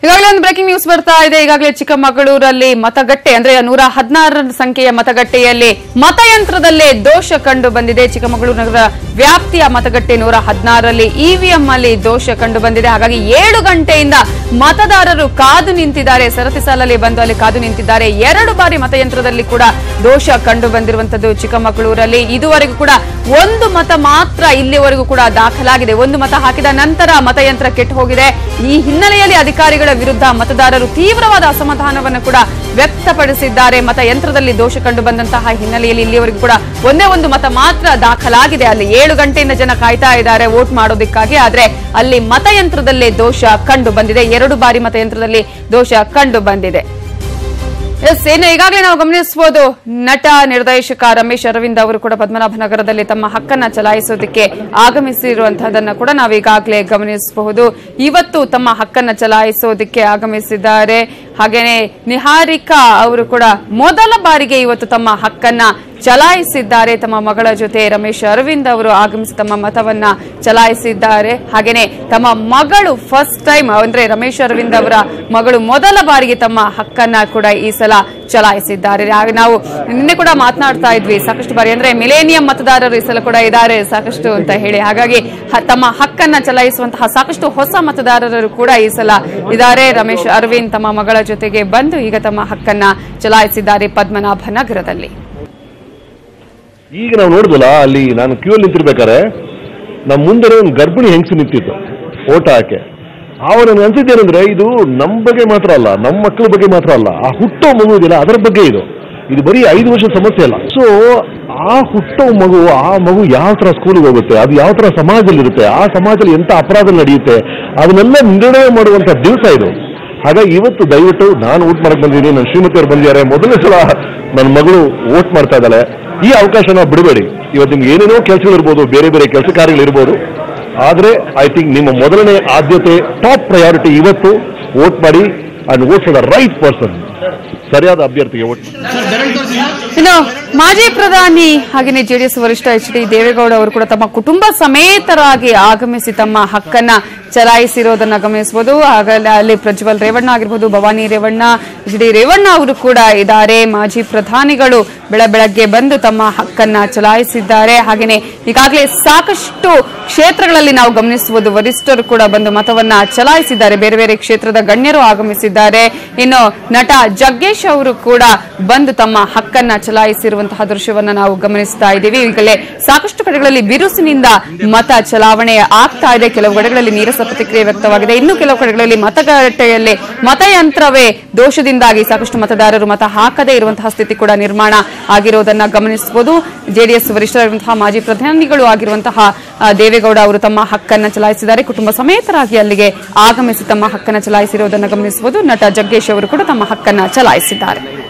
ಈಗಾಗಲೇ ಒಂದು breaking news ಬರ್ತಾ ಇದೆ ಈಗಾಗಲೇ ಚಿಕ್ಕಮಗಳೂರಲ್ಲಿ ಮತಗಟ್ಟೆ ಅಂದ್ರೆ ನೂರ ಹದಿನಾರ ಸಂಖ್ಯೆಯ ಮತಗಟ್ಟೆಯಲ್ಲಿ ಮತಯಂತ್ರದಲ್ಲೇ ದೋಷ ಕಂಡು ಬಂದಿದೆ ಚಿಕ್ಕಮಗಳೂರು ನಗರ ವ್ಯಾಪ್ತಿಯ ಮತಗಟ್ಟೆ ನೂರ ಹದಿನಾರರಲ್ಲಿ ಇವಿಎಂ ಅಲ್ಲಿ ದೋಷ ಕಂಡು ಬಂದಿದೆ ಹಾಗಾಗಿ ಏಳು ಗಂಟೆಯಿಂದ ಮತದಾರರು ಕಾದು ನಿಂತಿದ್ದಾರೆ ಸರತಿ ಸಾಲಲ್ಲಿ ಬಂದು ಅಲ್ಲಿ ಕಾದು ನಿಂತಿದ್ದಾರೆ ಎರಡು ಬಾರಿ ಮತಯಂತ್ರದಲ್ಲಿ ಕೂಡ ದೋಷ ಕಂಡು ಬಂದಿರುವಂತದ್ದು ಚಿಕ್ಕಮಗಳೂರಲ್ಲಿ ಇದುವರೆಗೂ ಕೂಡ ಒಂದು ಮತ ಮಾತ್ರ ಇಲ್ಲಿವರೆಗೂ ಕೂಡ ದಾಖಲಾಗಿದೆ ಒಂದು ಮತ ಹಾಕಿದ ನಂತರ ಮತಯಂತ್ರ ಕೆಟ್ಟು ಹೋಗಿದೆ ಈ ಹಿನ್ನೆಲೆಯಲ್ಲಿ ಅಧಿಕಾರಿಗಳ ವಿರುದ್ಧ ಮತದಾರರು ತೀವ್ರವಾದ ಅಸಮಾಧಾನವನ್ನು ಕೂಡ ವ್ಯಕ್ತಪಡಿಸಿದ್ದಾರೆ ಮತಯಂತ್ರದಲ್ಲಿ ದೋಷ ಕಂಡು ಬಂದಂತಹ ಹಿನ್ನೆಲೆಯಲ್ಲಿ ಇಲ್ಲಿವರೆಗೂ ಕೂಡ ಒಂದೇ ಒಂದು ಮತ ಮಾತ್ರ ದಾಖಲಾಗಿದೆ ಅಲ್ಲಿ ಏಳು ಗಂಟೆಯಿಂದ ಜನ ಕಾಯ್ತಾ ಇದ್ದಾರೆ ವೋಟ್ ಮಾಡೋದಕ್ಕಾಗಿ ಆದ್ರೆ ಅಲ್ಲಿ ಮತಯಂತ್ರದಲ್ಲೇ ದೋಷ ಕಂಡು ಬಂದಿದೆ ಎರಡು ಬಾರಿ ಮತಯಂತ್ರದಲ್ಲಿ ದೋಷ ಕಂಡು ಬಂದಿದೆ ಎಸ್ ಇನ್ನು ಈಗಾಗಲೇ ನಾವು ಗಮನಿಸಬಹುದು ನಟ ನಿರ್ದೇಶಕ ರಮೇಶ್ ಅರವಿಂದ್ ಅವರು ಕೂಡ ಪದ್ಮನಾಭನಗರದಲ್ಲಿ ತಮ್ಮ ಹಕ್ಕನ್ನ ಚಲಾಯಿಸೋದಕ್ಕೆ ಆಗಮಿಸಿರುವಂತಹದನ್ನ ಕೂಡ ನಾವು ಈಗಾಗಲೇ ಗಮನಿಸಬಹುದು ಇವತ್ತು ತಮ್ಮ ಹಕ್ಕನ್ನ ಚಲಾಯಿಸೋದಕ್ಕೆ ಆಗಮಿಸಿದ್ದಾರೆ ಹಾಗೇನೆ ನಿಹಾರಿಕಾ ಅವರು ಕೂಡ ಮೊದಲ ಬಾರಿಗೆ ಇವತ್ತು ತಮ್ಮ ಹಕ್ಕನ್ನ ಚಲಾಯಿಸಿದ್ದಾರೆ ತಮ್ಮ ಮಗಳ ಜೊತೆ ರಮೇಶ್ ಅರವಿಂದ್ ಅವರು ಆಗಮಿಸಿ ತಮ್ಮ ಮತವನ್ನ ಚಲಾಯಿಸಿದ್ದಾರೆ ಹಾಗೇನೆ ತಮ್ಮ ಮಗಳು ಫಸ್ಟ್ ಟೈಮ್ ಅಂದ್ರೆ ರಮೇಶ್ ಅರವಿಂದ್ ಅವರ ಮಗಳು ಮೊದಲ ಬಾರಿಗೆ ತಮ್ಮ ಹಕ್ಕನ್ನ ಕೂಡ ಈ ಸಲ ಚಲಾಯಿಸಿದ್ದಾರೆ ಹಾಗೆ ನಾವು ನಿನ್ನೆ ಕೂಡ ಮಾತನಾಡ್ತಾ ಇದ್ವಿ ಸಾಕಷ್ಟು ಬಾರಿ ಅಂದ್ರೆ ಮಿಲೇನಿಯಂ ಮತದಾರರು ಈ ಸಲ ಕೂಡ ಇದ್ದಾರೆ ಸಾಕಷ್ಟು ಅಂತ ಹೇಳಿ ಹಾಗಾಗಿ ಹ- ತಮ್ಮ ಹಕ್ಕನ್ನ ಚಲಾಯಿಸುವಂತಹ ಸಾಕಷ್ಟು ಹೊಸ ಮತದಾರರು ಕೂಡ ಈ ಸಲ ಇದ್ದಾರೆ ರಮೇಶ್ ಅರವಿಂದ್ ತಮ್ಮ ಮಗಳ ಜೊತೆಗೆ ಬಂದು ಈಗ ತಮ್ಮ ಹಕ್ಕನ್ನ ಚಲಾಯಿಸಿದ್ದಾರೆ ಪದ್ಮನಾಭ ನಗರದಲ್ಲಿ ಈಗ ನಾವು ನೋಡಿದ್ವಲ್ಲ ಅಲ್ಲಿ ನಾನು ಕ್ಯೂ ಅಲ್ಲಿ ನಿಂತಿರ್ಬೇಕಾರೆ ನಮ್ಮ ಮುಂದೆ ಒಂದು ಗರ್ಭಿಣಿ ಹೆಂಗಸು ನಿಂತಿತ್ತು ಓಟ ಹಾಕೆ ಆವಾಗ ನನಗೆ ಅನ್ಸಿದ್ದೇನೆಂದ್ರೆ ಇದು ನಮ್ಮ ಬಗ್ಗೆ ಮಾತ್ರ ಅಲ್ಲ ನಮ್ಮ ಮಕ್ಕಳ ಬಗ್ಗೆ ಮಾತ್ರ ಅಲ್ಲ ಆ ಹುಟ್ಟೋ ಮಗು ಇದೆಯಲ್ಲ ಅದರ ಬಗ್ಗೆ ಇದು ಇದು ಬರೀ ಐದು ವರ್ಷದ ಸಮಸ್ಯೆ ಅಲ್ಲ ಸೊ ಆ ಹುಟ್ಟೋ ಮಗು ಆ ಮಗು ಯಾವ ತರ ಸ್ಕೂಲಿಗೆ ಹೋಗುತ್ತೆ ಅದು ಯಾವ ತರ ಸಮಾಜದಲ್ಲಿರುತ್ತೆ ಆ ಸಮಾಜದಲ್ಲಿ ಎಂತ ಅಪರಾಧ ನಡೆಯುತ್ತೆ ಅದನ್ನೆಲ್ಲ ನಿರ್ಣಯ ಮಾಡುವಂತ ದಿವಸ ಇದು ಹಾಗಾಗಿ ಇವತ್ತು ದಯವಿಟ್ಟು ನಾನು ವೋಟ್ ಮಾಡಕ್ ಬಂದಿದ್ದೀನಿ ನನ್ನ ಶ್ರೀಮತಿ ಅವ್ರು ಬಂದಿದ್ದಾರೆ ಮೊದಲನೇ ಸಲ ನನ್ನ ಮಗಳು ವೋಟ್ ಮಾಡ್ತಾ ಇದ್ದಾಳೆ ಈ ಅವಕಾಶನ ಬಿಡಬೇಡಿ ಇವತ್ತು ನಿಮ್ಗೆ ಏನೇನೋ ಕೆಲಸಗಳಿರ್ಬೋದು ಬೇರೆ ಬೇರೆ ಕೆಲಸ ಕಾರ್ಯಗಳಿರ್ಬೋದು ಆದರೆ ಐ ಥಿಂಕ್ ನಿಮ್ಮ ಮೊದಲನೇ ಆದ್ಯತೆ ಟಾಪ್ ಪ್ರಯಾರಿಟಿ ಇವತ್ತು ವೋಟ್ ಮಾಡಿ and vote for the right person ಸರಿಯಾದ ಅಭ್ಯರ್ಥಿಗೆ ವೋಟ್ ಮಾಡಿ ಇನ್ನು ಮಾಜಿ ಪ್ರಧಾನಿ ಹಾಗೆಯೇ ಜೆಡಿಎಸ್ ವರಿಷ್ಠ ಎಚ್ ಡಿ ದೇವೇಗೌಡ ಅವರು ಕೂಡ ತಮ್ಮ ಕುಟುಂಬ ಸಮೇತರಾಗಿ ಆಗಮಿಸಿ ತಮ್ಮ ಹಕ್ಕನ್ನ ಚಲಾಯಿಸಿರೋದನ್ನ ಗಮನಿಸಬಹುದು ಹಾಗಲ್ಲ ಅಲ್ಲಿ ಪ್ರಜ್ವಲ್ ರೇವಣ್ಣ ಆಗಿರ್ಬೋದು ಭವಾನಿ ರೇವಣ್ಣ ಎಚ್ ಡಿ ರೇವಣ್ಣ ಅವರು ಕೂಡ ಇದ್ದಾರೆ ಮಾಜಿ ಪ್ರಧಾನಿಗಳು ಬೆಳ ಬೆಳಗ್ಗೆ ಬಂದು ತಮ್ಮ ಹಕ್ಕನ್ನ ಚಲಾಯಿಸಿದ್ದಾರೆ ಹಾಗೆಯೇ ಈಗಾಗಲೇ ಸಾಕಷ್ಟು ಕ್ಷೇತ್ರಗಳಲ್ಲಿ ನಾವು ಗಮನಿಸಬಹುದು ವರಿಷ್ಠರು ಕೂಡ ಬಂದು ಮತವನ್ನ ಚಲಾಯಿಸಿದ್ದಾರೆ ಬೇರೆ ಬೇರೆ ಕ್ಷೇತ್ರದ ಗಣ್ಯರು ಆಗಮಿಸಿದ್ದಾರೆ ಇನ್ನು ನಟ ಜಗ್ಗೇಶ್ ಅವರು ಕೂಡ ಬಂದು ತಮ್ಮ ಹಕ್ಕನ್ನ ಚಲಾಯಿಸಿರುವಂತಹ ದೃಶ್ಯವನ್ನ ನಾವು ಗಮನಿಸ್ತಾ ಇದ್ದೀವಿ ಈಗಲೇ ಸಾಕಷ್ಟು ಕಡೆಗಳಲ್ಲಿ ಬಿರುಸಿನಿಂದ ಮತ ಚಲಾವಣೆ ಆಗ್ತಾ ಇದೆ ಕೆಲವು ಕಡೆಗಳಲ್ಲಿ ನೀರಸ ಪ್ರತಿಕ್ರಿಯೆ ವ್ಯಕ್ತವಾಗಿದೆ ಇನ್ನು ಕೆಲವು ಕಡೆಗಳಲ್ಲಿ ಮತಗಟ್ಟೆಯಲ್ಲಿ ಮತಯಂತ್ರವೇ ದೋಷದಿಂದಾಗಿ ಸಾಕಷ್ಟು ಮತದಾರರು ಮತ ಹಾಕದೇ ಇರುವಂತಹ ಸ್ಥಿತಿ ಕೂಡ ನಿರ್ಮಾಣ ಆಗಿರೋದನ್ನ ಗಮನಿಸಬಹುದು ಜೆಡಿಎಸ್ ವರಿಷ್ಠರಾಗಿರುವಂತಹ ಮಾಜಿ ಪ್ರಧಾನಿಗಳು ಆಗಿರುವಂತಹ ಆ, ದೇವೇಗೌಡ ಅವರು ತಮ್ಮ ಹಕ್ಕನ್ನ ಚಲಾಯಿಸಿದ್ದಾರೆ ಕುಟುಂಬ ಸಮೇತರಾಗಿ ಅಲ್ಲಿಗೆ ಆಗಮಿಸಿ ತಮ್ಮ ಹಕ್ಕನ್ನ ಚಲಾಯಿಸಿರುವುದನ್ನು ಗಮನಿಸಬಹುದು ನಟ ಜಗ್ಗೇಶ್ ಅವರು ಕೂಡ ತಮ್ಮ ಹಕ್ಕನ್ನ ಚಲಾಯಿಸಿದ್ದಾರೆ